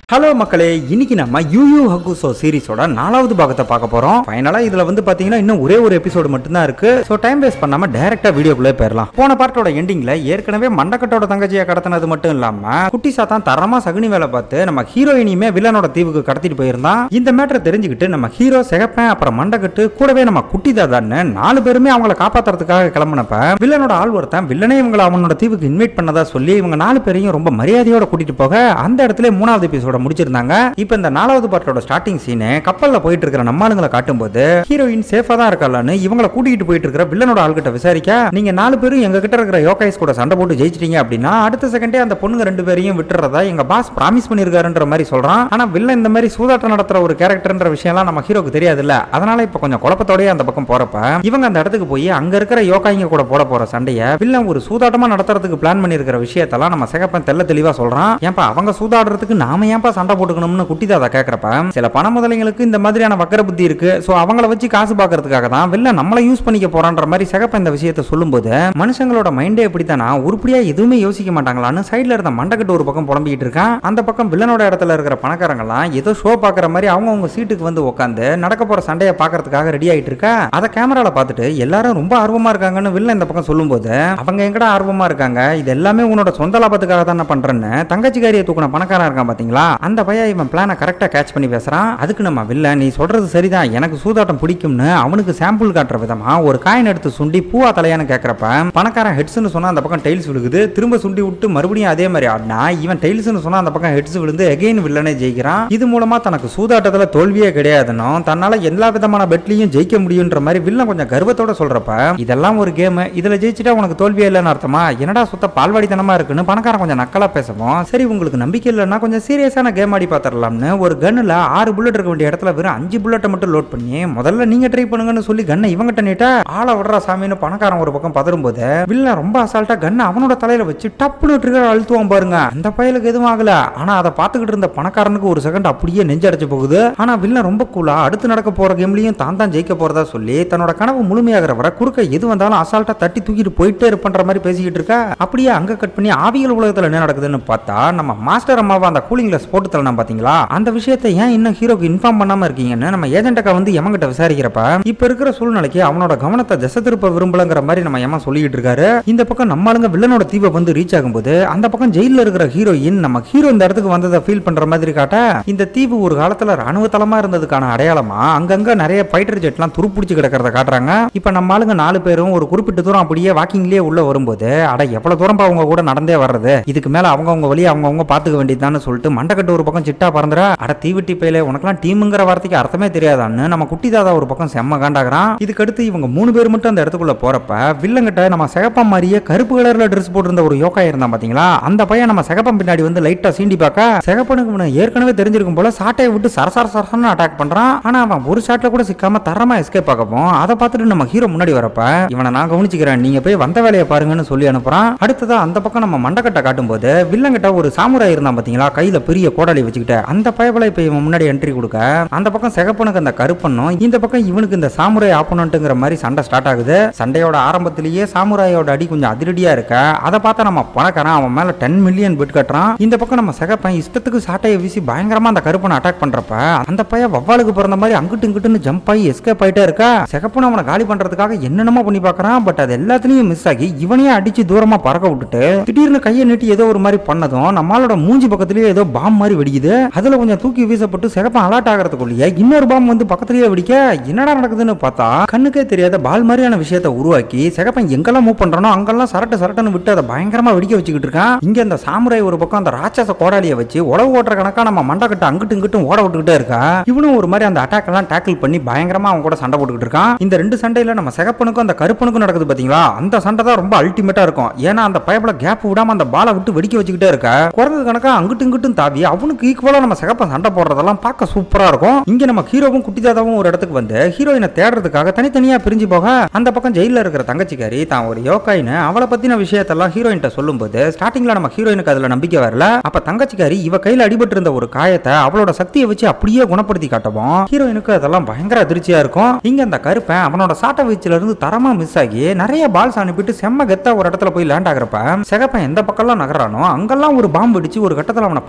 hello மக்களே இன்னைக்கு நம்ம யூ யூ ஹகுசோ சீரிஸோட நாலாவது பாகத்தை பார்க்க போறோம் ஃபைனலா இதுல வந்து பாத்தீங்கன்னா இன்னும் ஒரே ஒரு எபிசோடு மட்டும்தான் இருக்கு சோ டைம் வேஸ்ட் பண்ணாம டைரக்டா வீடியோக்குள்ளே போயிடலாம் போன பார்ட்டோட எண்டிங்ல ஏற்கனவே மண்டக்கட்டோட தங்கச்சியை கடத்தினது மட்டும் இல்லாம குட்டி சாத்தான் தரமா சகுனி வேலை பார்த்து நம்ம ஹீரோயினியுமே வில்லனோட தீவுக்கு கடத்திட்டு போயிருந்தான் இந்த மேட்டரை தெரிஞ்சுக்கிட்டு நம்ம ஹீரோ சிகப்பேன் அப்புறம் மண்டக்கட்டு கூடவே நம்ம குட்டி தாதான்னு நாலு பேருமே அவங்கள காப்பாத்துறதுக்காக கிளம்பினப்ப வில்லனோட ஆள் ஒருத்தன் வில்லனே இவங்களை அவனோட தீவுக்கு இன்வைட் பண்ணதா சொல்லி இவங்க நாலு பேரையும் ரொம்ப மரியாதையோட கூட்டிட்டு போக அந்த இடத்துல மூணாவது எபிசோட முடிச்சிருந்தாங்க இப்போ இந்த நாலாவது பார்ட்டோட ஸ்டார்டிங் சீனு கப்பல்ல போயிட்டு இருக்கிற நம்ம ஆளுங்களை காட்டும்போது ஹீரோயின் சேஃபா தான் இருக்காளான்னு இவங்களை கூட்டிட்டு போயிட்டு இருக்கிற வில்லனோட ஆள்கிட்ட விசாரிக்க நீங்க நாலு பேரும் எங்க கிட்ட இருக்கிற யோகாய்ஸ் கூட சண்டை போட்டு ஜெயிச்சிட்டீங்க அப்படின்னா அடுத்த செகண்டே அந்த பொண்ணுங்க ரெண்டு பேரையும் விட்டுறதா எங்க பாஸ் ப்ராமிஸ் பண்ணிருக்காருன்ற மாதிரி சொல்றான் ஆனா வில்லன் இந்த மாதிரி சூதாட்டம் நடத்துற ஒரு கேரக்டர்ன்ற விஷயம்லாம் நம்ம ஹீரோக்கு தெரியாதுல்ல அதனால இப்ப கொஞ்சம் குழப்பத்தோடய அந்த பக்கம் போறப்ப இவங்க அந்த இடத்துக்கு போய் அங்க இருக்கிற யோகாய்ங்க கூட போட போற சண்டைய வில்லன் ஒரு சூதாட்டமா நடத்துறதுக்கு பிளான் பண்ணிருக்கிற விஷயத்தெல்லாம் நம்ம சிகப்பன் தெல்ல தெளிவா சொல்றான் ஏன்பா அவங்க சூதாடுறதுக்கு நாம ஏன்பா சண்டை போட்டுக்கணும்னு குட்டி தாதா கேக்குறப்ப சில பண முதலைங்களுக்கு இந்த மாதிரியான வக்கர புத்தி இருக்கு சோ அவங்கள வச்சு காசு பாக்குறதுக்காக தான் வில்லன் நம்மளை யூஸ் பண்ணிக்க போறான்ற மாதிரி சிகப்பன் இந்த விஷயத்த சொல்லும்போது மனுஷங்களோட மைண்டே எப்படித்தானா உருப்படியா எதுவுமே யோசிக்க மாட்டாங்களான்னு சைடுல இருந்த மண்டக்கட்டு ஒரு பக்கம் புலம்பிக்கிட்டு இருக்கான் அந்த பக்கம் வில்லனோட இடத்துல இருக்கிற பணக்காரங்கலாம் ஏதோ ஷோ பாக்குற மாதிரி அவங்கவங்க சீட்டுக்கு வந்து உட்காந்து நடக்க போற சண்டையை பாக்குறதுக்காக ரெடி ஆயிட்டு இருக்கா அதை கேமரால பார்த்துட்டு எல்லாரும் ரொம்ப ஆர்வமா இருக்காங்கன்னு வில்லன் இந்த பக்கம் சொல்லும்போது அவங்க எங்கடா ஆர்வமா இருக்காங்க இது எல்லாமே உன்னோட சொந்த லாபத்துக்காக தான் நான் பண்றேன்னு தங்கச்சிக்காரியை தூக்குன பணக்காரன் இருக்கான் பாத்தீங்களா அந்த பையன் இவன் பிளானை கரெக்டா கேட்ச் பண்ணி பேசுறான் அதுக்கு நம்ம வில்ல நீ சொல்றது சரிதான் எனக்கு சூதாட்டம் பிடிக்கும்னு அவனுக்கு சாம்பிள் காட்டுற விதமா ஒரு காயின் எடுத்து சுண்டி பூவா தலையான்னு கேட்கறப்ப பணக்காரன் ஹெட்ஸ்னு சொன்னா அந்த பக்கம் டைல்ஸ் விழுகுது திரும்ப சுண்டி விட்டு மறுபடியும் அதே மாதிரி ஆடினா இவன் டைல்ஸ்னு சொன்னா அந்த பக்கம் ஹெட்ஸ் விழுந்து எகைன் வில்லனே ஜெயிக்கிறான் இது மூலமா தனக்கு சூதாட்டத்துல தோல்வியே கிடையாதுன்னு தன்னால எல்லா விதமான பெட்லயும் ஜெயிக்க முடியுன்ற மாதிரி வில்லன் கொஞ்சம் கர்வத்தோட சொல்றப்ப இதெல்லாம் ஒரு கேம் இதுல ஜெயிச்சிட்டா உனக்கு தோல்வியே இல்லைன்னு அர்த்தமா என்னடா சுத்த பால்வாடித்தனமா இருக்குன்னு பணக்காரன் கொஞ்சம் நக்கலா பேசவும் சரி உங்களுக்கு நம்பிக்கை இல்லைன்னா கொஞ்சம் சீரியஸான கேம் ஆடி பார்த்துடலாம்னு ஒரு கன்னுல ஆறு புல்லட் இருக்க வேண்டிய இடத்துல வெறும் அஞ்சு புல்லட்டை மட்டும் லோட் பண்ணி முதல்ல நீங்க ட்ரை பண்ணுங்கன்னு சொல்லி கன்னை இவங்கிட்ட நீட்டா ஆளை விடுறா சாமின்னு பணக்காரன் ஒரு பக்கம் பதறும்போது வில்லன் ரொம்ப அசால்ட்டா கன்னை அவனோட தலையில வச்சு டப்புன்னு ட்ரிகர் அழுத்துவான் பாருங்க அந்த பயலுக்கு எதுவும் ஆகல ஆனா அதை பார்த்துக்கிட்டு இருந்த பணக்காரனுக்கு ஒரு செகண்ட் அப்படியே நெஞ்சடைச்சு போகுது ஆனா வில்லன் ரொம்ப கூலா அடுத்து நடக்க போற கேம்லயும் தான் தான் ஜெயிக்க போறதா சொல்லி தன்னோட கனவு முழுமையாகிற வரை குறுக்க எது வந்தாலும் அசால்ட்டா தட்டி தூக்கிட்டு போயிட்டே இருப்பன்ற மாதிரி பேசிக்கிட்டு இருக்கா அப்படியே அங்க கட் பண்ணி ஆவியல் உலகத்துல என்ன நடக்குதுன்னு பார்த்தா நம்ம மாஸ்டர் அம்மாவை அந்த கூலிங் கிளாஸ் போட்டு தரலாம் பாத்தீங்களா அந்த விஷயத்தை ஏன் இன்னும் ஹீரோக்கு இன்ஃபார்ம் பண்ணாம இருக்கீங்கன்னு நம்ம ஏஜென்ட் அக்கா வந்து எமங்கிட்ட விசாரிக்கிறப்ப இப்ப இருக்கிற சூழ்நிலைக்கு அவனோட கவனத்தை திசை திருப்ப விரும்பலங்கிற மாதிரி நம்ம ஏமா சொல்லிட்டு இருக்காரு இந்த பக்கம் நம்ம ஆளுங்க வில்லனோட தீவை வந்து ரீச் ஆகும்போது அந்த பக்கம் ஜெயில இருக்கிற ஹீரோயின் நம்ம ஹீரோ இந்த இடத்துக்கு வந்ததை ஃபீல் பண்ற மாதிரி காட்ட இந்த தீவு ஒரு காலத்துல ராணுவ தளமா இருந்ததுக்கான அடையாளமா அங்கங்க நிறைய ஃபைட்டர் ஜெட்லாம் துருப்பிடிச்சு கிடக்கிறத காட்டுறாங்க இப்ப நம்ம ஆளுங்க நாலு பேரும் ஒரு குறிப்பிட்ட தூரம் அப்படியே வாக்கிங்லயே உள்ள வரும்போது அட எவ்வளவு தூரம் அவங்க கூட நடந்தே வர்றது இதுக்கு மேல அவங்கவங்க வழி அவங்கவங்க பாத்துக்க வேண்டியதுதான்னு சொல்லிட்டு மண்டக்கட்டு ஒரு பக்கம் சிட்டா பறந்துடா அட தீவிட்டி பையில உனக்கெல்லாம் டீமுங்கிற வார்த்தைக்கு அர்த்தமே தெரியாதான்னு நம்ம குட்டி தாதா ஒரு பக்கம் செம்ம காண்டாகிறான் இதுக்கடுத்து இவங்க மூணு பேர் மட்டும் அந்த இடத்துக்குள்ள போறப்ப வில்லங்கிட்ட நம்ம சிகப்பா மாதிரியே கருப்பு கலர்ல ட்ரெஸ் போட்டிருந்த ஒரு யோகா இருந்தான் பாத்தீங்களா அந்த பையன் நம்ம சிகப்பம் பின்னாடி வந்து லைட்டா சீண்டி பார்க்க சிகப்பனுக்கு இவனை ஏற்கனவே தெரிஞ்சிருக்கும் போல சாட்டையை விட்டு சரசர சரசரன்னு அட்டாக் பண்றான் ஆனா அவன் ஒரு ஷாட்ல கூட சிக்காம தரமா எஸ்கேப் ஆகவும் அதை பார்த்துட்டு நம்ம ஹீரோ முன்னாடி வரப்ப இவனை நான் கவனிச்சுக்கிறேன் நீங்க போய் வந்த வேலையை பாருங்கன்னு சொல்லி அனுப்புறான் அடுத்ததா அந்த பக்கம் நம்ம மண்டக்கட்டை காட்டும்போது வில்லங்கிட்ட ஒரு சாமுராய் இருந்தான் பாத்தீங்களா கையில பெரிய கோடாலி வச்சுக்கிட்டு அந்த பயபலை இப்ப இவன் முன்னாடி என்ட்ரி கொடுக்க அந்த பக்கம் சிகப்பனுக்கு அந்த கருப்பனும் இந்த பக்கம் இவனுக்கு இந்த சாமுராய் ஆப்போனன்ட்டுங்கிற மாதிரி சண்டை ஸ்டார்ட் ஆகுது சண்டையோட ஆரம்பத்திலேயே சாமுராயோட அடி கொஞ்சம் அதிரடியா இருக்க அதை பார்த்தா நம்ம பணக்காரன் அவன் மேல டென் மில்லியன் பெட் கட்டுறான் இந்த பக்கம் நம்ம சிகப்பன் இஷ்டத்துக்கு சாட்டையை வீசி பயங்கரமா அந்த கருப்பனை அட்டாக் பண்றப்ப அந்த பையன் வவ்வாலுக்கு பிறந்த மாதிரி அங்கிட்டு இங்கிட்டுன்னு ஜம்ப் ஆகி எஸ்கேப் ஆயிட்டே இருக்கா சிகப்பன் அவனை காலி பண்றதுக்காக என்னென்னமோ பண்ணி பார்க்கறான் பட் அது எல்லாத்துலயும் மிஸ் ஆகி இவனையே அடிச்சு தூரமா பறக்க விட்டுட்டு திடீர்னு கையை நீட்டி ஏதோ ஒரு மாதிரி பண்ணதும் நம்மளோட மூஞ்சி பக்கத்துலயே ஏதோ பாம் மாதிரி வெடிக்குது அதுல கொஞ்சம் தூக்கி வீசப்பட்டு சிகப்பன் அலர்ட் ஆகிறதுக்குள்ளேயே இன்னொரு பாம் வந்து பக்கத்துலயே வெடிக்க என்னடா நடக்குதுன்னு பார்த்தா கண்ணுக்கே தெரியாத பால் மாதிரியான விஷயத்தை உருவாக்கி சிகப்பன் எங்கெல்லாம் மூவ் பண்றானோ அங்கெல்லாம் சரட்டு சரட்டுன்னு விட்டு அதை பயங்கரமா வெடிக்க வச்சுக்கிட்டு இருக்கான் இங்க இந்த சாமுராய் ஒரு பக்கம் அந்த ராட்சச கோடாலியை வச்சு உழவு ஓட்டுற கணக்கா நம்ம மண்டக்கிட்ட அங்கிட்டு இங்கிட்டும் ஓட விட்டுக்கிட்டே இருக்கா இவனும் ஒரு மாதிரி அந்த அட்டாக் எல்லாம் டேக்கிள் பண்ணி பயங்கரமா அவன் கூட சண்டை போட்டுக்கிட்டு இருக்கான் இந்த ரெண்டு சண்டையில நம்ம சிகப்பனுக்கும் அந்த கருப்பனுக்கும் நடக்குது பாத்தீங்களா அந்த சண்டை தான் ரொம்ப அல்டிமேட்டா இருக்கும் ஏன்னா அந்த பயபல கேப் விடாம அந்த பாலை விட்டு வெடிக்க வச்சுக்கிட்டே இருக்க குரங்கு கணக்கா அங்கிட்டு இங்கிட்டும் தாவி அவனுக்கு ஈக்குவலா நம்ம சிகப்பன் சண்டை போடுறதெல்லாம் பார்க்க சூப்பரா இருக்கும் இங்க நம்ம ஹீரோவும் குட்டி தாதாவும் ஒரு இடத்துக்கு வந்து ஹீரோயினை தேடுறதுக்காக தனித்தனியா பிரிஞ்சு போக அந்த பக்கம் ஜெயில இருக்கிற தங்கச்சிக்காரி தான் ஒரு யோகாயின்னு அவளை பத்தின விஷயத்தெல்லாம் ஹீரோயின்ட்ட சொல்லும்போது ஸ்டார்டிங்ல நம்ம ஹீரோயினுக்கு அதுல நம்பிக்கை வரல அப்ப தங்கச்சிக்காரி இவ கையில அடிபட்டு இருந்த ஒரு காயத்தை அவளோட சக்தியை வச்சு அப்படியே குணப்படுத்தி காட்டவும் ஹீரோயினுக்கு அதெல்லாம் பயங்கர அதிர்ச்சியா இருக்கும் இங்க அந்த கருப்பன் அவனோட சாட்ட வீச்சுல இருந்து தரமா மிஸ் ஆகி நிறைய பால்ஸ் அனுப்பிட்டு செம்ம கெத்தா ஒரு இடத்துல போய் லேண்ட் ஆகுறப்ப சிகப்பன் எந்த பக்கம்லாம் நகரானோ அங்கெல்லாம் ஒரு பாம்பு வெடிச்சு ஒரு கட்டத்துல அவனை படுக்கவே போட்டு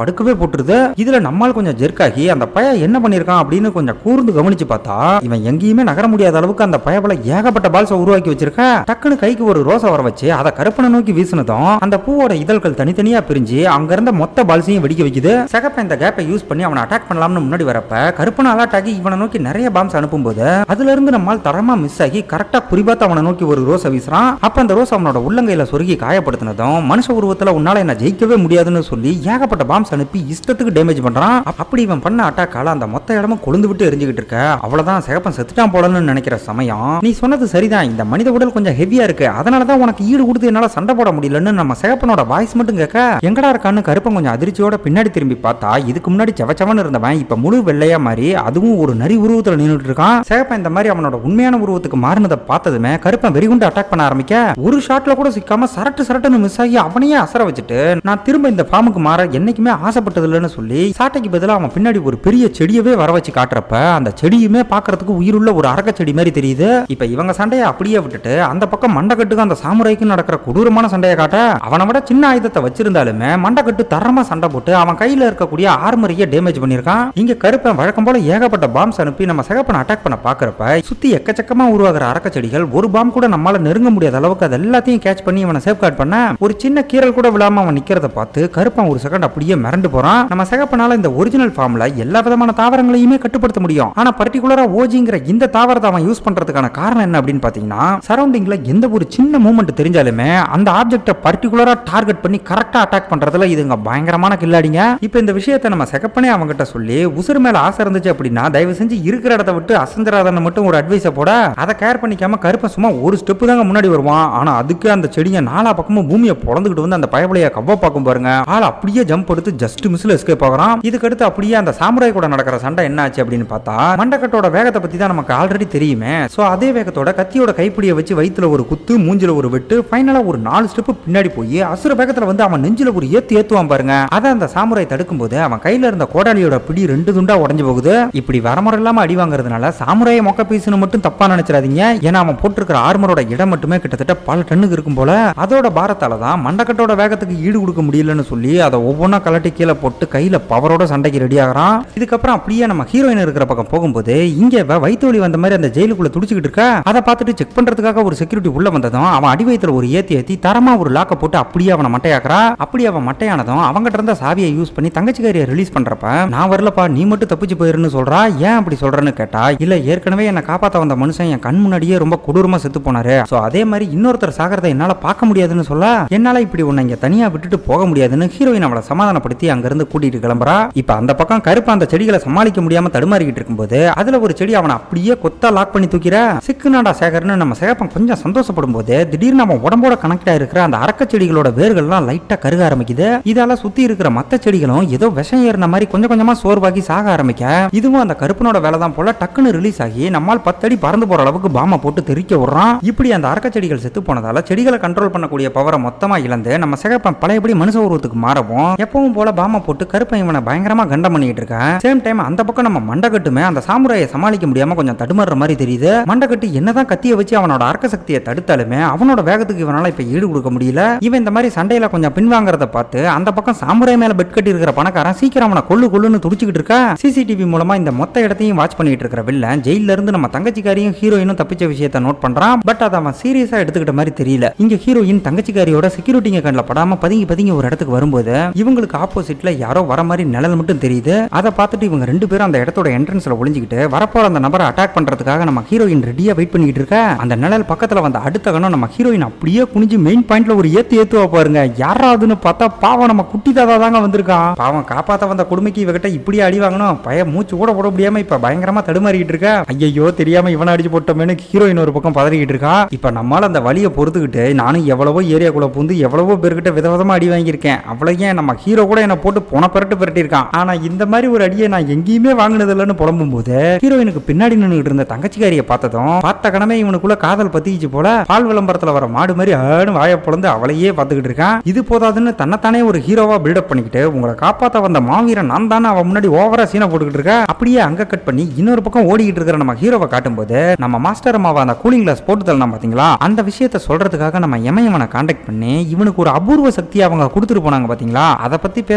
விட்டுருது இதுல நம்மால் கொஞ்சம் ஜெர்க்காகி அந்த பய என்ன பண்ணிருக்கான் அப்படின்னு கொஞ்சம் கூர்ந்து கவனிச்சு பார்த்தா இவன் எங்கேயுமே நகர முடியாத அளவுக்கு அந்த பயபல ஏகப்பட்ட பால்ஸை உருவாக்கி வச்சிருக்க டக்குனு கைக்கு ஒரு ரோசை வர வச்சு அதை கருப்பனை நோக்கி வீசினதும் அந்த பூவோட இதழ்கள் தனித்தனியா பிரிஞ்சு அங்க இருந்த மொத்த பால்ஸையும் வெடிக்க வைக்குது சகப்ப இந்த கேப்பை யூஸ் பண்ணி அவனை அட்டாக் பண்ணலாம்னு முன்னாடி வரப்ப கருப்பனை அலர்ட் ஆகி இவனை நோக்கி நிறைய பாம்ஸ் அனுப்பும்போது அதுல இருந்து நம்மால் தரமா மிஸ் ஆகி கரெக்டா குறிபாத்து அவனை நோக்கி ஒரு ரோஸை வீசுறான் அப்ப அந்த ரோஸ் அவனோட உள்ளங்கையில சொருகி காயப்படுத்தினதும் மனுஷ உருவத்துல உன்னால என்ன ஜெயிக்கவே முடியாதுன்னு சொல்லி ஏகப்பட்ட பாம்ஸ் அனுப்பி இஷ்டத்துக்கு டேமேஜ் பண்றான் அப்~ அப்படி இவன் பண்ண அட்டாக்கால அந்த மொத்த இடமும் கொழுந்து விட்டு எரிஞ்சுக்கிட்டு இருக்க அவ்வளவுதான் சிகப்பன் செத்துட்டான் போலன்னு நினைக்கிற சமயம் நீ சொன்னது சரிதான் இந்த மனித உடல் கொஞ்சம் ஹெவியா இருக்கு அதனால தான் உனக்கு ஈடு கொடுத்து என்னால சண்டை போட முடியலன்னு நம்ம சிகப்பனோட வாய்ஸ் மட்டும் கேட்க எங்கடா இருக்கான்னு கருப்பன் கொஞ்சம் அதிர்ச்சியோட பின்னாடி திரும்பி பார்த்தா இதுக்கு முன்னாடி செவச்சவன் இருந்தவன் இப்ப முழு வெள்ளையா மாறி அதுவும் ஒரு நரி உருவத்துல நின்னுட்டு இருக்கான் சிகப்பன் இந்த மாதிரி அவனோட உண்மையான உருவத்துக்கு மாறினதை பார்த்ததுமே கருப்பன் வெறிகுண்டு அட்டாக் பண்ண ஆரம்பிக்க ஒரு ஷாட்ல கூட சிக்காம சரட்டு சரட்டுன்னு மிஸ் ஆகி அவனையே அசர வச்சுட்டு நான் திரும்ப இந்த ஃபார்முக்கு மாற என்னைக்குமே ஆசைப்பட்டது இல்லைன்னு சொல்லி சாட்டைக்கு பதிலா அவன் பின்னாடி ஒரு பெரிய செடியவே வர வச்சு காட்டுறப்ப அந்த செடியுமே பார்க்கறதுக்கு உயிருள்ள ஒரு அரக்க செடி மாதிரி தெரியுது இப்ப இவங்க சண்டையை அப்படியே விட்டுட்டு அந்த பக்கம் மண்டக்கட்டுக்கு அந்த சாமுரைக்கும் நடக்கிற கொடூரமான சண்டையை காட்ட அவனை விட சின்ன ஆயுதத்தை வச்சிருந்தாலுமே மண்டக்கட்டு தரமா சண்டை போட்டு அவன் கையில இருக்கக்கூடிய ஆர்மரையே டேமேஜ் பண்ணிருக்கான் இங்க கருப்பன் வழக்கம் போல ஏகப்பட்ட பாம்ஸ் அனுப்பி நம்ம சிகப்பனை அட்டாக் பண்ண பாக்குறப்ப சுத்தி எக்கச்சக்கமா உருவாகிற அரக்க செடிகள் ஒரு பாம் கூட நம்மால நெருங்க முடியாத அளவுக்கு அது எல்லாத்தையும் கேட்ச் பண்ணி இவனை சேஃப் கார்ட் பண்ண ஒரு சின்ன கீரல் கூட விழாம அவன் நிக்கிறத பார்த்து கருப்பன் ஒரு செகண்ட் அப்படியே மிரண்டு போறான் நம்ம சிகப்பனால இந்த ஒரிஜினல் ஃபார்ம்ல எல்லா விதமான தாவரங்களையுமே கட்டுப்படுத்த முடியும் ஆனா பர்டிகுலரா ஓஜிங்கிற இந்த தாவரத்தை அவன் யூஸ் பண்றதுக்கான காரணம் என்ன அப்படின்னு பாத்தீங்கன்னா சரௌண்டிங்ல எந்த ஒரு சின்ன மூமெண்ட் தெரிஞ்சாலுமே அந்த ஆப்ஜெக்ட்டை பர்டிகுலரா டார்கெட் பண்ணி கரெக்டா அட்டாக் பண்றதுல இதுங்க பயங்கரமான கில்லாடிங்க இப்போ இந்த விஷயத்தை நம்ம செகப்பனே அவங்ககிட்ட சொல்லி உசுறு மேல ஆசை இருந்துச்சு அப்படின்னா தயவு செஞ்சு இருக்கிற இடத்த விட்டு அசஞ்சராதன்னு மட்டும் ஒரு அட்வைஸை போட அதை கேர் பண்ணிக்காம கருப்பன் சும்மா ஒரு ஸ்டெப்பு தாங்க முன்னாடி வருவான் ஆனா அதுக்கு அந்த செடியை நாலா பக்கமும் பூமியை பொழந்துக்கிட்டு வந்து அந்த பயபலைய கவ்வ பார்க்கும் பாருங்க ஆள் அப்படியே ஜம்ப் எடுத்து ஜஸ்ட் மிஸ்ல எஸ்கேப் ஆகுறான் இதுக்கடுத்து அப்படியே அந்த சாமுராய் கூட நடக்கிற சண்டை என்ன ஆச்சு அப்படின்னு பார்த்தா மண்டக்கட்டோட வேகத்தை பத்தி தான் நமக்கு ஆல்ரெடி தெரியுமே சோ அதே வேகத்தோட கத்தியோட கைப்பிடியை வச்சு வயித்துல ஒரு குத்து மூஞ்சில ஒரு வெட்டு ஃபைனலா ஒரு நாலு ஸ்டெப் பின்னாடி போய் அசுர வேகத்துல வந்து அவன் நெஞ்சில ஒரு ஏத்து ஏத்துவான் பாருங்க அதை அந்த சாமுராய் தடுக்கும் போது அவன் கையில இருந்த கோடாலியோட பிடி ரெண்டு துண்டா உடைஞ்சு போகுது இப்படி வரமுறை இல்லாம அடி வாங்குறதுனால சாமுராய மொக்க பீஸ்னு மட்டும் தப்பா நினைச்சிடாதீங்க ஏன்னா அவன் போட்டிருக்கிற ஆர்மரோட இடம் மட்டுமே கிட்டத்தட்ட பல டன்னுக்கு இருக்கும் போல அதோட பாரத்தால தான் மண்டக்கட்டோட வேகத்துக்கு ஈடு கொடுக்க முடியலன்னு சொல்லி அதை ஒவ்வொன்றா கலட்டி கீழே போட்டு கையில பவரோட சண்டைக்கு ரெடி ஆகிறான் இதுக்கப்புறம் அப்படியே நம்ம ஹீரோயின் இருக்கிற பக்கம் போகும்போது இங்க இவ வயிற்று வலி வந்த மாதிரி அந்த ஜெயிலுக்குள்ள துடிச்சுக்கிட்டு இருக்கா அதை பார்த்துட்டு செக் பண்றதுக்காக ஒரு செக்யூரிட்டி உள்ள வந்ததும் அவன் அடி வயித்துல ஒரு ஏத்தி ஏத்தி தரமா ஒரு லாக்க போட்டு அப்படியே அவனை மட்டையாக்குறா அப்படி அவன் மட்டையானதும் அவங்ககிட்ட இருந்த சாவியை யூஸ் பண்ணி தங்கச்சிக்காரியை ரிலீஸ் பண்றப்ப நான் வரலப்பா நீ மட்டும் தப்பிச்சு போயிருன்னு சொல்றா ஏன் அப்படி சொல்றேன்னு கேட்டா இல்ல ஏற்கனவே என்னை காப்பாத்த வந்த மனுஷன் என் கண் முன்னாடியே ரொம்ப கொடூரமா செத்து போனாரு சோ அதே மாதிரி இன்னொருத்தர் சாகிறத என்னால பார்க்க முடியாதுன்னு சொல்ல என்னால இப்படி உன்னை இங்க தனியா விட்டுட்டு போக முடியாதுன்னு ஹீரோயின் அவளை சமாதானப்படுத்தி அங்கிருந்து கூட்டிட்டு கிளம்புறா இப்ப அந்த பக்கம் கருப்பு அந்த செடிகளை சமாளிக்க முடியாம தடுமாறிக்கிட்டு இருக்கும்போது அதுல ஒரு செடி அவனை அப்படியே கொத்தா லாக் பண்ணி தூக்கிற சிக்குனாடா சேகர்னு நம்ம சேகப்பன் கொஞ்சம் சந்தோஷப்படும் போது திடீர்னு அவன் உடம்போட கனெக்ட் ஆயிருக்கிற அந்த அரக்க செடிகளோட வேர்கள்லாம் லைட்டா கருக ஆரம்பிக்குது இதால சுத்தி இருக்கிற மத்த செடிகளும் ஏதோ விஷம் ஏறின மாதிரி கொஞ்சம் கொஞ்சமா சோர்வாகி சாக ஆரம்பிக்க இதுவும் அந்த கருப்பனோட வேலை தான் போல டக்குன்னு ரிலீஸ் ஆகி நம்மால் பத்தடி பறந்து போற அளவுக்கு பாம போட்டு தெறிக்க விடுறான் இப்படி அந்த அரக்க செடிகள் செத்து போனதால செடிகளை கண்ட்ரோல் பண்ணக்கூடிய பவரை மொத்தமா இழந்து நம்ம சிகப்பன் பழையபடி மனுஷ உருவத்துக்கு மாறவும் எப்பவும் போல பாம போட்டு கருப்பன் இவனை பயங்கரமா கண்டம் பண்ணிட்டு இருக்கான் சேம் டைம் அந்த பக்கம் நம்ம மண்டகட்டுமே அந்த சாமுராயை சமாளிக்க முடியாம கொஞ்சம் தடுமாறுற மாதிரி தெரியுது மண்டகட்டு என்னதான் கத்திய வச்சு அவனோட அரக்க சக்தியை தடுத்தாலுமே அவனோட வேகத்துக்கு இவனால இப்ப ஈடு கொடுக்க முடியல இவன் இந்த மாதிரி சண்டையில கொஞ்சம் பின்வாங்கறத பார்த்து அந்த பக்கம் சாமுராய் மேல பெட் கட்டி இருக்கிற பணக்காரன் சீக்கிரம் அவனை கொள்ளு கொள்ளுன்னு துடிச்சுக்கிட்டு இருக்கா சிசிடிவி மூலமா இந்த மொத்த இடத்தையும் வாட்ச் பண்ணிட்டு இருக்கிற வில்லன் ஜெயில இருந்து நம்ம தங்கச்சிக்காரியும் ஹீரோயினும் தப்பிச்ச விஷயத்தை நோட் பண்றான் பட் அதை அவன் சீரியஸா எடுத்துக்கிட்ட மாதிரி தெரியல இங்க ஹீரோயின் தங்கச்சிக்காரியோட செக்யூரிட்டிங்க கண்ணில் படாம பதுங்கி பதுங்கி ஒரு இடத்துக்கு வரும்போது இவங்களுக்கு ஆப்போசிட்ல யாரோ வர மாதிரி நிழல் மட்டும் தெரியுது அதை பார்த்துட்டு இவங்க ரெண்டு பேரும் அந்த இடத்தோட என்ட்ரன்ஸ்ல ஒளிஞ்சுக்கிட்டு வரப்போற அந்த நபரை அட்டாக் பண்றதுக்காக நம்ம ஹீரோயின் ரெடியா வெயிட் பண்ணிட்டு இருக்க அந்த நிழல் பக்கத்துல வந்த அடுத்த கணம் நம்ம ஹீரோயின் அப்படியே குனிஞ்சு மெயின் பாயிண்ட்ல ஒரு ஏத்து ஏத்துவா பாருங்க யாராவதுன்னு பார்த்தா பாவம் நம்ம குட்டி தாதா தாங்க வந்திருக்கான் பாவம் காப்பாத்த வந்த கொடுமைக்கு இவகிட்ட இப்படியே அடி வாங்கணும் பய மூச்சு கூட போட முடியாம இப்ப பயங்கரமா தடுமாறிக்கிட்டு இருக்க ஐயோ தெரியாம இவனை அடிச்சு போட்டோமேனு ஹீரோயின் ஒரு பக்கம் பதறிக்கிட்டு இருக்கா இப்ப நம்மால அந்த வலியை பொறுத்துக்கிட்டு நானும் எவ்வளவோ ஏரியாக்குள்ள பூந்து எவ்வளவோ பேர்கிட்ட விதவிதமா அடி வாங்கியிருக்கேன் அவ்வளோ ஏன் நம்ம ஹீரோ கூட என்ன போட்டு போன பரட்டு பரட்டியிருக்கான் ஆனா இந்த மாதிரி ஒரு அடியை நான் எங்கேயுமே வாங்கினது இல்லைன்னு புலம்பும் போது ஹீரோயினுக்கு பின்னாடி நின்றுட்டு இருந்த தங்கச்சிக்காரியை பார்த்ததும் பார்த்த கணமே இவனுக்குள்ள காதல் பத்திக்கிச்சு போல பால் விளம்பரத்துல வர மாடு மாதிரி ஆடு வாயை பொழந்து அவளையே பார்த்துக்கிட்டு இருக்கான் இது போதாதுன்னு தன்னைத்தானே ஒரு ஹீரோவா பில்டப் பண்ணிக்கிட்டு உங்களை காப்பாத்த வந்த மாவீரன் நான் தானே அவன் முன்னாடி ஓவரா சீனை போட்டுக்கிட்டு இருக்கா அப்படியே அங்க கட் பண்ணி இன்னொரு பக்கம் ஓடிக்கிட்டு இருக்கிற நம்ம ஹீரோவை காட்டும்போது நம்ம மாஸ்டர் அம்மாவை அந்த கூலிங் கிளாஸ் போட்டு தரலாம் பாத்தீங்களா அந்த விஷயத்த சொல்றதுக்காக நம்ம எமயவனை காண்டாக்ட் பண்ணி இவனுக்கு ஒரு அபூர்வ சக்தி அவங்க கொடுத்துட்டு போனாங்க பாத்தீங்களா அதை பத்தி பேசுற மாதிரி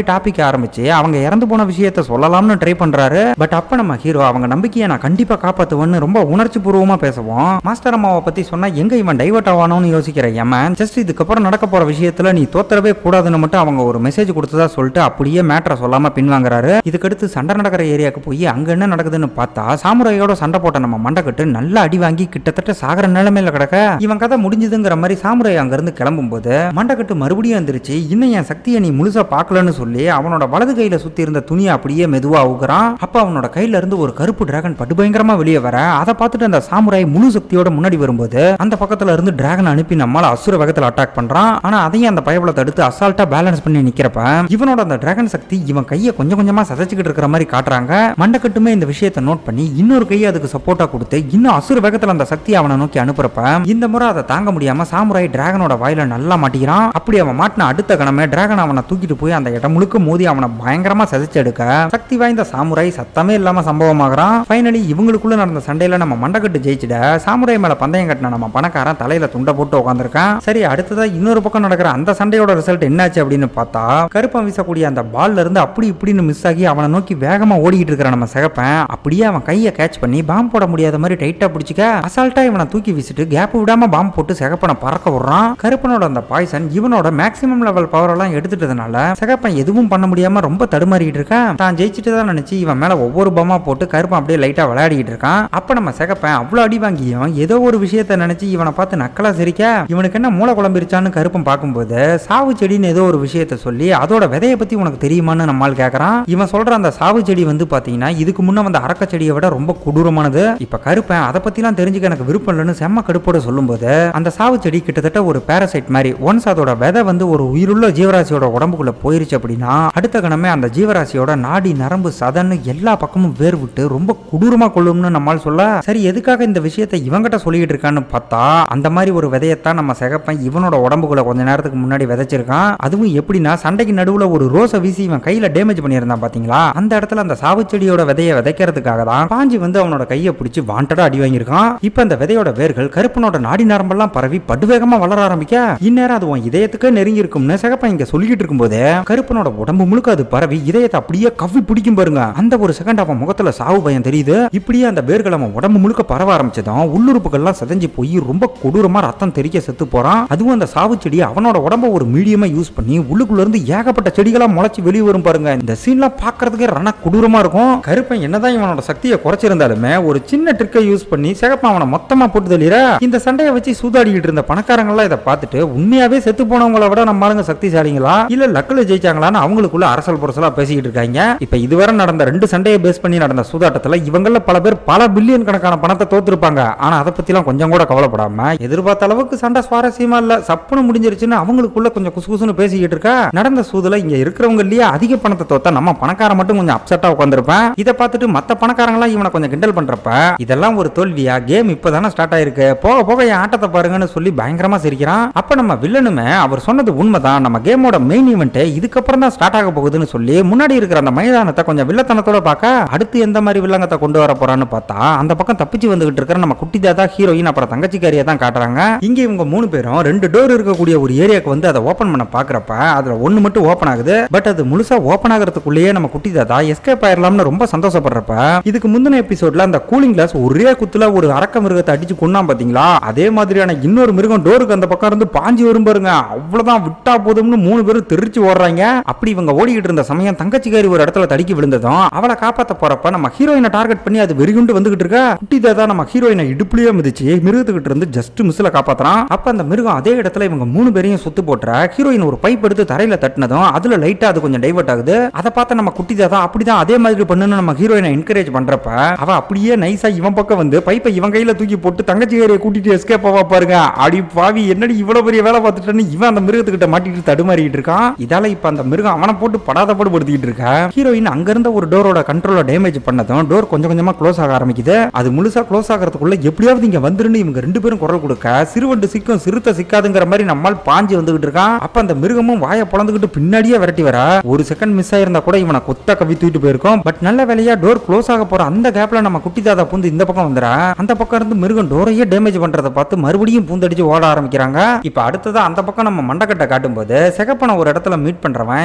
டாபிக் ஆரம்பிச்சு அவங்க இறந்து போன விஷயத்த சொல்லலாம்னு ட்ரை பண்றாரு பட் அப்ப நம்ம ஹீரோ அவங்க நம்பிக்கையை நான் கண்டிப்பா காப்பாத்துவேன்னு ரொம்ப உணர்ச்சி பூர்வமா பேசுவோம் மாஸ்டர் அம்மாவை பத்தி சொன்னா எங்க இவன் டைவர்ட் ஆவானோன்னு யோசிக்கிற ஏமன் ஜஸ்ட் இதுக்கப்புறம் நடக்க போற விஷயத்துல நீ தோத்தரவே கூடாதுன்னு மட்டும் அவங்க ஒரு மெசேஜ் கொடுத்ததா சொல்லிட்டு அப்படியே மேட்டரை சொல்லாம பின்வாங்குறாரு இதுக்கடுத்து சண்டை நடக்கிற ஏரியாவுக்கு போய் அங்க என்ன நடக்குதுன்னு பார்த்தா சாமுராயோட சண்டை போட்ட நம்ம மண்டக்கட்டு நல்லா அடி வாங்கி கிட்டத்தட்ட சாகர நிலைமையில கிடக்க இவன் கதை முடிஞ்சதுங்கிற மாதிரி சாமுராய் அங்க இருந்து கிளம்பும்போது மண்டக்கட்டு மறுபடியும் வந்துருச்சு இன்னும் என் சக்தியை நீ முழுசா பார்க்கலன்னு சொல்லி அவனோட வலது கையில சுத்தி இருந்த துணியை அப்படியே மெதுவா அவுக்குறான் அப்ப அவனோட கையில இருந்து ஒரு கருப்பு டிராகன் படுபயங்கரமா வெளியே வர அதை பார்த்துட்டு அந்த சாமுராய் முழு சக்தியோட முன்னாடி வரும்போது அந்த பக்கத்துல இருந்து டிராகன் அனுப்பி நம்மால அசுர வேகத்துல அட்டாக் பண்றான் ஆனா அதையும் அந்த பயபல தடுத்து அசால்ட்டா பேலன்ஸ் பண்ணி நிக்கிறப்ப இவனோட அந்த டிராகன் சக்தி இவன் கையை கொஞ்சம் கொஞ்சமா சதைச்சுக்கிட்டு இருக்கிற மாதிரி காட்டுறாங்க மண்டக்கட்டுமே இந்த விஷயத்தை நோட் பண்ணி இன்னொரு கையை அதுக்கு சப்போர்ட்டா கொடுத்து இன்னும் அசுர வேகத்துல அந்த சக்தி அவனை நோக்கி அனுப்புறப்ப இந்த முறை அதை தாங்க முடியாம சாமுராய் டிராகனோட வாயில நல்லா மாட்டிக்கிறான் அப்படி அவன் மாட்டின அடுத்த கணமே டிராகன் அவனை தூக்கிட்டு போய் அந்த இடம் முழுக்க மோதி அவனை பயங்கரமா சதிச்சு எடுக்க சக்தி வாய்ந்த சாமுராய் சத்தமே இல்லாம சம்பவமாகறான் ஃபைனலி இவங்களுக்குள்ள நடந்த சண்டையில நம்ம மண்டக்கட்டு ஜெயிச்சிட சாமுராய் மேல பந்தயம் கட்டின நம்ம பணக்காரன் தலையில துண்டை போட்டு உட்காந்துருக்கான் சரி அடுத்ததா இன்னொரு பக்கம் நடக்கிற அந்த சண்டையோட ரிசல்ட் என்னாச்சு அப்படின்னு பார்த்தா கருப்பம் வீசக்கூடிய அந்த பால்ல இருந்து அப்படி இப்படின்னு மிஸ் ஆகி அவனை நோக்கி வேகமா ஓடிக்கிட்டு இருக்கிற நம்ம சிகப்பன் அப்படியே அவன் கையை கேட்ச் பண்ணி பாம்பு போட முடியாத மாதிரி டைட்டா பிடிச்சிக்க அசால்ட்டா இவனை தூக்கி வீசிட்டு கேப் விடாம பாம்பு போட்டு சிகப்பனை பறக்க விடுறான் கருப்பனோட அந்த பாய்சன் இவனோட மேக்ஸிமம் லெவல் பவர் எல்லாம் எடுத்துட்டதுனால சிகப்பன் எதுவும் பண்ண முடியாம ரொம்ப தடுமாறிட்டு இருக்கான் தான் ஜெயிச்சுட்டு தான் நினைச்சு இவன் மேல ஒவ்வொரு பாமா போட்டு கருப்பன் அப்படியே லைட்டா விளையாடிட்டு இருக்கான் அப்ப நம்ம சிகப்பன் அவ்வளவு அடி வாங்கியும் ஏதோ ஒரு விஷயத்த நினைச்சு இவனை பார்த்து நக்கலா சிரிக்க இவனுக்கு என்ன மூளை குழம்பிருச்சான்னு கருப்பன் பார்க்கும்போது சாவு செடின்னு ஏதோ ஒரு விஷயத்த சொல்லி அதோட விதைய பத்தி உனக்கு தெரியுமான்னு நம்மால் கேக்குறான் இவன் சொல்ற அந்த சாவு செடி வந்து பாத்தீங்கன்னா இதுக்கு முன்ன வந்த அரக்க செடியை விட ரொம்ப கொடூரமானது இப்ப கருப்பன் அதை பத்திலாம் தெரிஞ்சுக்க எனக்கு விருப்பம் இல்லைன்னு செம்ம கடுப்போட சொல்லும்போது அந்த சாவு செடி கிட்டத்தட்ட ஒரு பேரசைட் மாதிரி ஒன்ஸ் அதோட விதை வந்து ஒரு உயிருள்ள ஜீவராசியோட உடம்புக்குள்ள போயிருச்சு அப்படின்னா அடுத்த கணமே அந்த ஜீவராசியோட நாடி நரம்பு சதன்னு எல்லா பக்கமும் வேர் விட்டு ரொம்ப கொடூரமா கொள்ளும்னு நம்மால் சொல்ல சரி எதுக்காக இந்த விஷயத்தை இவங்கிட்ட சொல்லிட்டு இருக்கான்னு பார்த்தா அந்த மாதிரி ஒரு விதையத்தான் நம்ம சிகப்பன் இவனோட உடம்புக்குள்ள கொஞ்ச நேரத்துக்கு முன்னாடி விதைச்சிருக்கான் அதுவும் எப்படின்னா சண்டைக்கு நடுவுல ஒரு ரோஸை வீசி இவன் கையில டேமேஜ் பண்ணியிருந்தான் பாத்தீங்களா அந்த இடத்துல அந்த சாவு செடியோட விதையை விதைக்கிறதுக்காக தான் பாஞ்சி வந்து அவனோட கையை பிடிச்சி வாண்டடா அடி வாங்கியிருக்கான் இப்ப அந்த விதையோட வேர்கள் கருப்பனோட நாடி நரம்பெல்லாம் பரவி படுவேகமா வளர ஆரம்பிக்க இந்நேரம் அது உன் இதயத்துக்கு நெருங்கி இருக்கும்னு சிகப்பன் இங்க சொல்லிக்கிட்டு இருக்கும்போது கருப்பனோட உடம்பு முழுக்க அது பரவி இதயத்தை அப்படியே கவ்வி பிடிக்கும் பாருங்க அந்த ஒரு செகண்ட் அவன் முகத்துல சாவு பயம் தெரியுது இப்படியே அந்த வேர்கள் அவன் உடம்பு முழுக்க பரவ ஆரம்பிச்சதும் உள்ளுறுப்புகள்லாம் செதஞ்சு போய் ரொம்ப கொடூரமா ரத்தம் தெறிக்க செத்து போறான் அதுவும் அந்த சாவு செடி அவனோட உடம்ப ஒரு மீடியமா யூஸ் பண்ணி உள்ளுக்குள்ள இருந்து ஏகப்பட்ட செடிகளா முளைச்சு வெளியே வரும் பாருங்க இந்த சீன்லாம் பாக்குறதுக்கே ரண கொடூரமா இருக்கும் கருப்பன் என்னதான் இவனோட சக்தியை குறைச்சிருந்தாலுமே ஒரு சின்ன ட்ரிக்கை யூஸ் பண்ணி சிகப்பன் அவனை மொத்தமா போட்டு தள்ளிற இந்த சண்டையை வச்சு சூதாடிக்கிட்டு இருந்த பணக்காரங்க எல்லாம் இதை பார்த்துட்டு உண்மையாவே செத்து போனவங்கள விட நம்ம ஆளுங்க சக்திசாலிங்களா இல்ல லக்கில் ஜெயிச்சாங்களான்னு அவங்களுக்குள்ள அரசல் புரசலா பேசிக்கிட்டு இருக்காங்க இப்ப இதுவரை நடந்த ரெண்டு சண்டையை பேஸ் பண்ணி நடந்த சூதாட்டத்துல இவங்கள பல பேர் பல பில்லியன் கணக்கான பணத்தை தோத்துருப்பாங்க ஆனா அதை பத்திலாம் கொஞ்சம் கூட கவலைப்படாம எதிர்பார்த்த அளவுக்கு சண்டை சுவாரஸ்யமா இல்ல சப்புன்னு முடிஞ்சிருச்சுன்னு அவங்களுக்குள்ள கொஞ்சம் குசு குசுன்னு பேசிக்கிட்டு இருக்கா நடந்த சூதுல இங்க இருக்கிறவங்கலயே அதிக பணத்தை தோத்தா நம்ம பணக்காரன் மட்டும் கொஞ்சம் அப்செட்டா உட்காந்துருப்பேன் இதை பார்த்துட்டு மத்த பணக்காரங்களாம் இவனை கொஞ்சம் கிண்டல் பண்றப்ப இதெல்லாம் ஒரு தோல்வியா கேம் இப்பதானே ஸ்டார்ட் ஆயிருக்கு போக போக என் ஆட்டத்தை பாருங்கன்னு சொல்லி பயங்கரமா சிரிக்கிறான் அப்ப நம்ம வில்லனுமே அவர் சொன்னது உண்மைதான் நம்ம கேமோட மெயின் ஈவெண்ட் இதுக்கப்புறம் தான் ஸ்டார்ட் ஆக போகுதுன்னு சொல்லி முன்னாடி இருக்கிற அந்த மைதானத்தை கொஞ்சம் வில்லத்தனத்தோட பார்க்க அடுத்து எந்த மாதிரி வில்லங்கத்தை கொண்டு வர போறான்னு பார்த்தா அந்த பக்கம் தப்பிச்சு வந்துகிட்டு இருக்கிற நம்ம குட்டி தாதா ஹீரோயின் அப்புறம் தங்கச்சிக்காரியை தான் காட்டுறாங்க இங்க இவங்க மூணு பேரும் ரெண்டு டோர் இருக்கக்கூடிய ஒரு ஏரியாக்கு வந்து அதை ஓபன் பண்ண பாக்குறப்ப அதுல ஒண்ணு மட்டும் ஓபன் ஆகுது பட் அது முழுசா ஓபன் ஆகிறதுக்குள்ளேயே நம்ம குட்டி தாத்தா எஸ்கேப் ஆயிரலாம்னு ரொம்ப சந்தோஷப்படுறப்ப இதுக்கு முந்தின எபிசோட்ல அந்த கூலிங் கிளாஸ் ஒரே குத்துல ஒரு அரக்க மிருகத்தை அடிச்சு கொண்டான் பாத்தீங்களா அதே மாதிரியான இன்னொரு மிருகம் டோருக்கு அந்த பக்கம் இருந்து பாஞ்சு வரும் பாருங்க அவ்வளவுதான் விட்டா போதும்னு மூணு பேரும் தெரிச்சு ஓடுறாங்க அப்படி இவங்க ஓடிக்கிட்டு இருந்த சமயம் தங்கச்சிக்காரி ஒரு இடத்துல தடுக்கி விழுந்ததும் அவளை காப்பாத்த போறப்ப நம்ம ஹீரோயினை டார்கெட் பண்ணி அது வெறிகுண்டு வந்துகிட்டு இருக்கா குட்டி தாத்தா நம்ம ஹீரோயினை இடுப்புலயே மிதிச்சு மிருகத்துக்கிட்ட இருந்து ஜஸ்ட் மிஸ்ல காப்பாத்துறான் அப்ப அந்த மிருகம் அதே இடத்துல இவங்க மூணு பேரையும் சுத்து போட்டுற ஹீரோயின் ஒரு பைப் எடுத்து தரையில தட்டினதும் அதுல லைட்டா அது கொஞ்சம் டைவர்ட் ஆகுது அதை பார்த்து நம்ம குட்டி தாத்தா அப்படிதான் அதே மாதிரி பண்ணுன்னு நம்ம ஹீரோயினை என்கரேஜ் பண்றப்ப அவ அப்படியே நைஸா இவன் பக்கம் வந்து பைப்பை இவன் கையில தூக்கி போட்டு தங்கச்சிக்காரியை கூட்டிட்டு எஸ்கேப் ஆவா பாருங்க அடி பாவி என்னடி இவ்வளவு பெரிய வேலை பார்த்துட்டேன்னு இவன் அந்த மிருகத்துக்கிட்ட மாட்டிட்டு தடுமாறிட்டு இருக்கான் இதால இப்ப அந்த மிருகம் அவனை போட்டு படாதபாடு படுத்திட்டு இருக்கா ஹீரோயின் அங்க இருந்த ஒரு டோரோட கண்ட்ரோல டேமேஜ் பண்ணதும் டோர் கொஞ்சம் கொஞ்சமா க்ளோஸ் ஆக ஆரம்பிக்குது அது முழுசா க்ளோஸ் ஆகிறதுக்குள்ள எப்படியாவது இங்க வந்துருன்னு இவங்க ரெண்டு பேரும் குரல் கொடுக்க சிறுவண்டு சிக்கும் சிறுத்தை சிக்காதுங்கிற மாதிரி நம்மால் பாஞ்சு வந்துகிட்டு இருக்கான் அப்ப அந்த மிருகமும் வாயை பொழந்துகிட்டு பின்னாடியே விரட்டி வர ஒரு செகண்ட் மிஸ் ஆயிருந்தா கூட இவனை கொத்த கவி தூக்கிட்டு போயிருக்கும் பட் நல்ல வேலையா டோர் க்ளோஸ் ஆக போற அந்த கேப்ல நம்ம குட்டி தாத்தா பூந்து இந்த பக்கம் வந்துடா அந்த பக்கம் இருந்து மிருகம் டோரையே டேமேஜ் பண்றதை பார்த்து மறுபடியும் பூந்தடிச்சு ஓட ஆரம்பிக்கிறாங்க இப்ப அடுத்ததா அந்த பக்கம் நம்ம மண்டக்கட்டை காட்டும்போது சிகப்பனை ஒரு இடத்துல மீட் பண்றவன்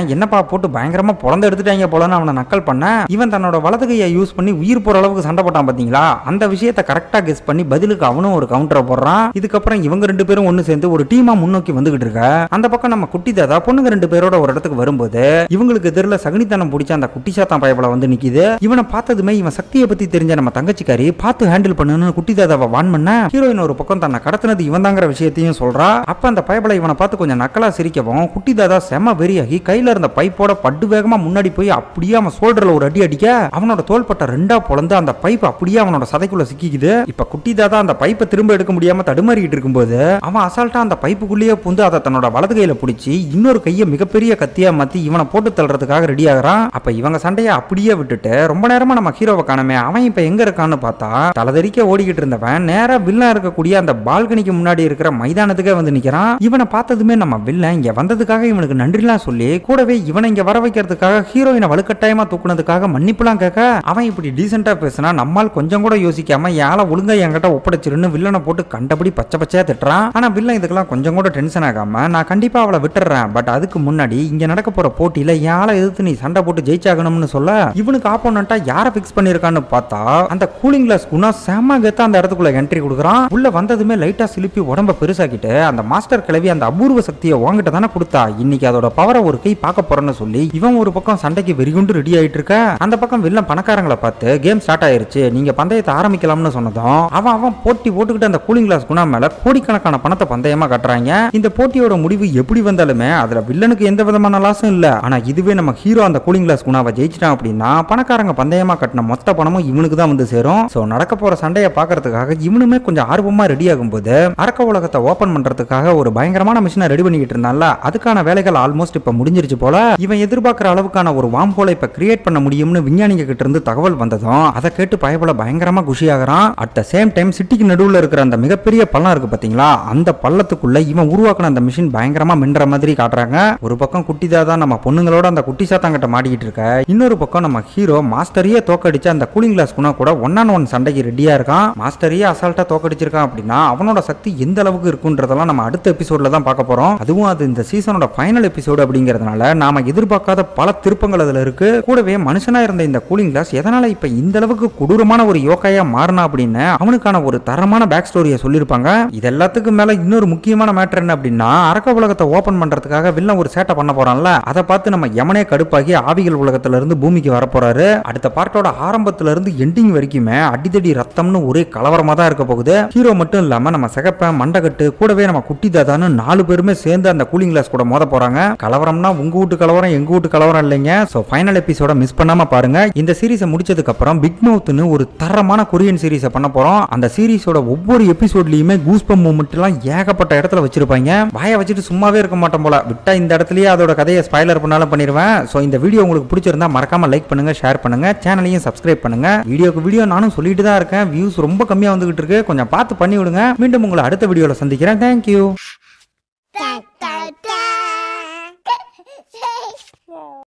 என்னப்பா போட்டு பயங்கரமா பொழந்து எடுத்துட்டாங்க போலன்னு அவனை நக்கல் பண்ண இவன் தன்னோட வலது கையை யூஸ் பண்ணி உயிர் போற அளவுக்கு சண்டை போட்டான் பாத்தீங்களா அந்த விஷயத்தை கரெக்டா கெஸ் பண்ணி பதிலுக்கு அவனும் ஒரு கவுண்டரை போடுறான் இதுக்கப்புறம் இவங்க ரெண்டு பேரும் ஒண்ணு சேர்ந்து ஒரு டீமா முன்னோக்கி வந்துகிட்டு இருக்க அந்த பக்கம் நம்ம குட்டி தாதா பொண்ணுங்க ரெண்டு பேரோட ஒரு இடத்துக்கு வரும்போது இவங்களுக்கு எதிரில் சகுனித்தனம் பிடிச்ச அந்த குட்டி சாத்தான் பயபல வந்து நிக்குது இவனை பார்த்ததுமே இவன் சக்தியை பத்தி தெரிஞ்ச நம்ம தங்கச்சிக்காரி பார்த்து ஹேண்டில் பண்ணுன்னு குட்டி தாதாவை வான் பண்ண ஹீரோயின் ஒரு பக்கம் தன்னை கடத்தினது இவன் தாங்கிற விஷயத்தையும் சொல்றா அப்ப அந்த பயபல இவனை பார்த்து கொஞ்சம் நக்கலா சிரிக்கவும் குட்டி தாதா செம வெறியாகி கையில இருந்த பைப்போட பட்டு வேகமா முன்னாடி போய் அப்படியே அவன் சோல்டர்ல ஒரு அடி அடிக்க அவனோட தோள்பட்ட ரெண்டா பொளந்து அந்த பைப் அப்படியே அவனோட சதைக்குள்ள சிக்கிக்குது இப்ப குட்டி தாதா அந்த பைப்பை திரும்ப எடுக்க முடியாம தடுமாறிட்டு இருக்கும்போது அவன் அசால்ட்டா அந்த பைப்புக்குள்ளேயே புந்து அதை தன்னோட வலது கையில பிடிச்சி இன்னொரு கையை மிகப்பெரிய கத்தியா மாத்தி இவனை போட்டு தள்ளுறதுக்காக ரெடி ஆகுறான் அப்ப இவங்க சண்டையை அப்படியே விட்டுட்டு ரொம்ப நேரமா நம்ம ஹீரோவை காணமே அவன் இப்ப எங்க இருக்கான்னு பார்த்தா தலதெறிக்க ஓடிக்கிட்டு இருந்தவன் நேரா வில்லன் இருக்கக்கூடிய அந்த பால்கனிக்கு முன்னாடி இருக்கிற மைதானத்துக்கே வந்து நிக்கிறான் இவனை பார்த்ததுமே நம்ம வில்லன் இங்க வந்ததுக்காக இவனுக்கு நன்றிலாம் சொல்லி கூடவே இவனை இங்க வர வைக்கிறதுக்காக ஹீரோயினை வலுக்கட்டாயமா தூக்குனதுக்காக மன்னிப்புலாம் கேட்க அவன் இப்படி டீசெண்டா பேசினா நம்மால் கொஞ்சம் கூட யோசிக்காம யாழ ஒழுங்கா என்கிட்ட ஒப்படைச்சிருன்னு வில்லனை போட்டு கண்டபடி பச்சை பச்சையா திட்டுறான் ஆனா வில்லன் இதுக்கெல்லாம் கொஞ்சம் கூட டென்ஷன் ஆகாம நான் கண்டிப்பா அவளை விட்டுறேன் பட் அதுக்கு முன்னாடி இங்க நடக்க போற போட்டியில யாழை எதிர்த்து நீ சண்டை போட்டு ஜெயிச்சாகணும்னு சொல்ல இவனுக்கு ஆப்போனண்டா யாரை ஃபிக்ஸ் பண்ணிருக்கான்னு பார்த்தா அந்த கூலிங் கிளாஸ் குணா செம கெத்தா அந்த இடத்துக்குள்ள என்ட்ரி கொடுக்குறான் உள்ள வந்ததுமே லைட்டா சிலுப்பி உடம்ப பெருசாக்கிட்டு அந்த மாஸ்டர் கிளவி அந்த அபூர்வ சக்தியை உங்ககிட்ட தானே கொடுத்தா இன்னைக்கு அதோட பவரை ஒரு கை பார்க்க போறேன்னு சொல்லி இவன் ஒரு பக்கம் சண்டைக்கு வெறிகுண்டு ரெடி ஆயிட்டு இருக்க அந்த பக்கம் வில்லன் பணக்காரங்களை பார்த்து கேம் ஸ்டார்ட் ஆயிருச்சு நீங்க பந்தயத்தை ஆரம்பிக்கலாம்னு சொன்னதும் அவன் அவன் போட்டி போட்டுக்கிட்டு அந்த கூலிங் கிளாஸ் குணா மேல கோடிக்கணக்கான பணத்தை பந்தயமா கட்டுறாங்க இந்த போட்டியோட முடிவு எப்படி வந்தாலுமே அதுல வில்லனுக்கு எந்த விதமான லாஸும் இல்ல ஆனா இதுவே நம்ம ஹீரோ அந்த கூலிங் கிளாஸ் குணாவை ஜெயிச்சிட்டான் அப்படின்னா பணக்காரங்க பந்தயமா கட்டின மொத்த பணமும் இவனுக்கு தான் வந்து சேரும் சோ நடக்க போற சண்டையை பார்க்கறதுக்காக இவனுமே கொஞ்சம் ஆர்வமா ரெடி ஆகும்போது அரக்க உலகத்தை ஓபன் பண்றதுக்காக ஒரு பயங்கரமான மிஷினை ரெடி பண்ணிக்கிட்டு இருந்தான்ல அதுக்கான வேலைகள் ஆல்மோஸ்ட் இப்ப முடிஞ்சிருச்சு போல இவன் எதிர்பார்க்கிற அளவுக்கான ஒரு வாம் ஹோலை இப்ப கிரியேட் பண்ண முடியும்னு விஞ்ஞானிங்க கிட்ட இருந்து தகவல் வந்ததும் அதை கேட்டு பயபல பயங்கரமா குஷியாகிறான் அட் த சேம் டைம் சிட்டிக்கு நடுவுல இருக்கிற அந்த மிகப்பெரிய பள்ளம் இருக்கு பாத்தீங்களா அந்த பள்ளத்துக்குள்ள இவன் உருவாக்கின அந்த மிஷின் பயங்கரமா மின்ற மாதிரி காட்டுறாங்க ஒரு பக்கம் குட்டிதா தான் நம்ம பொண்ணுங்களோட அந்த குட்டி சாத்தாங்கிட்ட மாட்டிக்கிட்டு இருக்க இன்னொரு பக்கம் நம்ம ஹீரோ மாஸ்டரையே தோக்கடிச்சு அந்த கூலிங் கிளாஸ் குணா கூட ஒன் ஆன் ஒன் சண்டைக்கு ரெடியா இருக்கான் மாஸ்டரையே அசால்ட்டா தோக்கடிச்சிருக்கான் அப்படின்னா அவனோட சக்தி எந்த அளவுக்கு இருக்குன்றதெல்லாம் நம்ம அடுத்த எபிசோட்ல தான் பார்க்க போறோம் அதுவும் அது இந்த சீசனோட ஃபைனல் எபிசோடு அப்படிங்கறதுனால நாம எதிர்பார்க்காத பல திருப்பங்கள் அதுல இருக்கு கூடவே மனுஷனா இருந்த இந்த கூலிங் கிளாஸ் எதனால இப்ப இந்த அளவுக்கு கொடூரமான ஒரு யோகாயா மாறினா அப்படின்னு அவனுக்கான ஒரு தரமான பேக் ஸ்டோரியை சொல்லியிருப்பாங்க இது எல்லாத்துக்கும் மேல இன்னொரு முக்கியமான மேட்டர் என்ன அப்படின்னா அரக்க உலகத்தை ஓபன் பண்றதுக்காக வில்லன் ஒரு சேட்டை பண்ண போறான்ல அதை பார்த்து நம்ம யமனே கடுப்பாகி ஆவிகள் உலகத்துல இருந்து பூமிக்கு வரப்போறாரு அடுத்த பார்ட்டோட ஆரம்பத்துல இருந்து எண்டிங் வரைக்குமே அடிதடி ரத்தம்னு ஒரே கலவரமா தான் இருக்க போகுது ஹீரோ மட்டும் இல்லாம நம்ம சிகப்ப மண்டகட்டு கூடவே நம்ம குட்டி தாதான்னு நாலு பேருமே சேர்ந்து அந்த கூலிங் கிளாஸ் கூட மோத போறாங்க கலவரம்னா உங்க வீட்டு கலவரம் எங்க வீட்டு கலவரம் இல்லைங்க சோ ஃபைனல் எபிசோட மிஸ் பண்ணாம பாருங்க இந்த சீரிஸை முடிச்சதுக்கு அப்புறம் பிக் மவுத்னு ஒரு தரமான கொரியன் சீரிஸை பண்ண போறோம் அந்த சீரிஸோட ஒவ்வொரு எபிசோட்லயுமே கூஸ்பம் மூமெண்ட் எல்லாம் ஏகப்பட்ட இடத்துல வச்சிருப்பாங்க வாயை வச்சுட்டு சும்மாவே இருக்க மாட்டோம் போல விட்டா இந்த இடத்துலயே அதோட கதையை ஸ்பாய்லர் பண்ணாலும் பண்ணிடுவேன் ஸோ இந்த வீடியோ உங்களுக்கு பிடிச்சிருந்தா மறக்காம லைக் பண்ணுங்க ஷேர் பண்ணுங்க சேனலையும் சப்ஸ்கிரைப் பண்ணுங்க வீடியோக்கு வீடியோ நானும் சொல்லிட்டு தான் இருக்கேன் வியூஸ் ரொம்ப கம்மியா வந்துகிட்டு இருக்கு கொஞ்சம் பார்த்து பண்ணி விடுங்க மீண்டும் உங்களை அடுத்த வீடியோல சந்திக்கிறேன் தேங்க்யூ